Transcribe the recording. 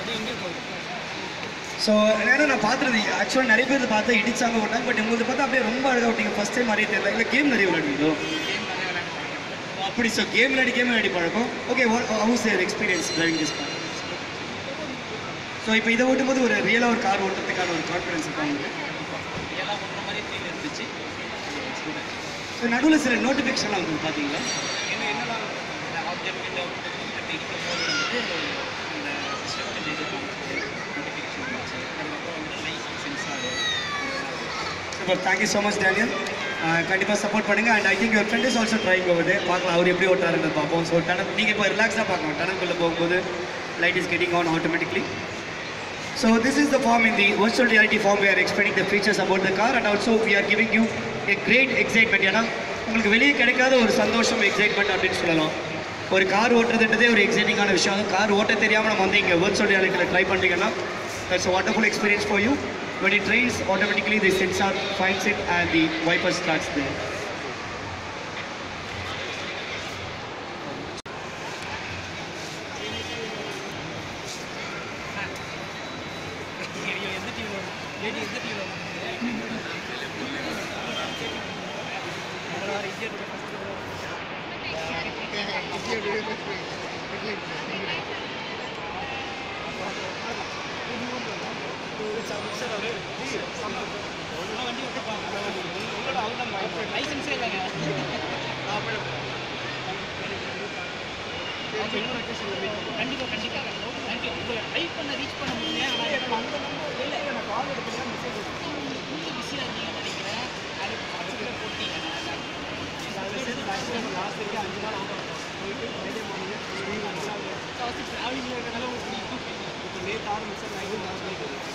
so நேரம் நான் பார்த்துருந்தேன் ஆக்சுவலாக நிறைய பேர் பார்த்தா இடிச்சாங்க ஓட்டாங்க பட் உங்களுக்கு பார்த்தா அப்படியே ரொம்ப அழகாக ஓட்டிங்க ஃபஸ்ட் டைம் மாதிரியே தெரியல இல்லை கேம் நிறைய விளையாடுவீங்களோ அப்படி ஸோ கேம் விளையாடி கேம் விளையாடி பழக்கம் okay how's their experience driving this car so இப்போ இதை ஓட்டும் போது ஒரு ரியலாக ஒரு கார் ஓட்டுறதுக்கான ஒரு கான்ஃபிடன்ஸ் இருக்கா உங்களுக்கு எல்லாம் பண்ணுற மாதிரி ஃபீல் இருந்துச்சு ஸோ நடுவில் சில நோட்டிஃபிகேஷன்லாம் உங்களுக்கு பார்த்தீங்களா என்ன என்னெல்லாம் இந்த ஆப்ஜெக்ட் இந்த இடிக்கும் போது வந்துட்டு இந்த ஸ்விஃப்ட் இது நோட்டிஃபிகேஷன் வந்துச்சு அதுக்கப்புறம் வந்து light sensor super thank you so much Daniel கண்டிப்பாக சப்போர்ட் பண்ணுங்கள் and I think your friend is also trying over பார்க்கலாம் அவர் எப்படி ஓட்டுறாருன்னு பார்ப்போம் ஸோ டனல் நீங்கள் இப்போ ரிலாக்ஸாக பார்க்கலாம் டனல்குள்ளே போகும்போது light is getting on automatically So this is the form in the virtual reality form we are explaining the features about the car and also we are giving you a great excitement ஏன்னா உங்களுக்கு வெளியே கிடைக்காத ஒரு சந்தோஷம் excitement அப்படின்னு சொல்லலாம் ஒரு car ஓட்டுறதுன்றதே ஒரு எக்ஸைட்டிங்கான விஷயம் அதுவும் கார் ஓட்ட தெரியாமல் நம்ம வந்து இங்கே virtual reality ட்ரை பண்ணுறீங்கன்னா that's a wonderful experience for you when it rains automatically the sensor finds it and the wiper starts there எந்த டீம் லேடி எந்த டீம் வண்டி விட்டுப்பாங்க உங்களோட அவங்க லைசன்ஸே இல்லைங்க கண்டிப்பாக கண்டிப்பாக தேங்க்யூ உங்களை ட்ரை பண்ண ரீச் பண்ண முடியல ஆனால் இப்போ அந்த இல்லை நான் கால் எடுத்துக்கலாம் மெசேஜ் நீங்கள் பிஸியாக இருந்தீங்கன்னு நினைக்கிறேன் அது அதுக்குள்ளே போட்டீங்க லாஸ்ட் வரைக்கும் அஞ்சு நாள் ஆகும் போயிட்டு ஃப்ரைடே மார்னிங் ட்ராவலிங்கில் இருக்கிறனால உங்களுக்கு இப்போ நேற்று ஆரம்பிச்சா நான் இன்னும் லாஸ்ட்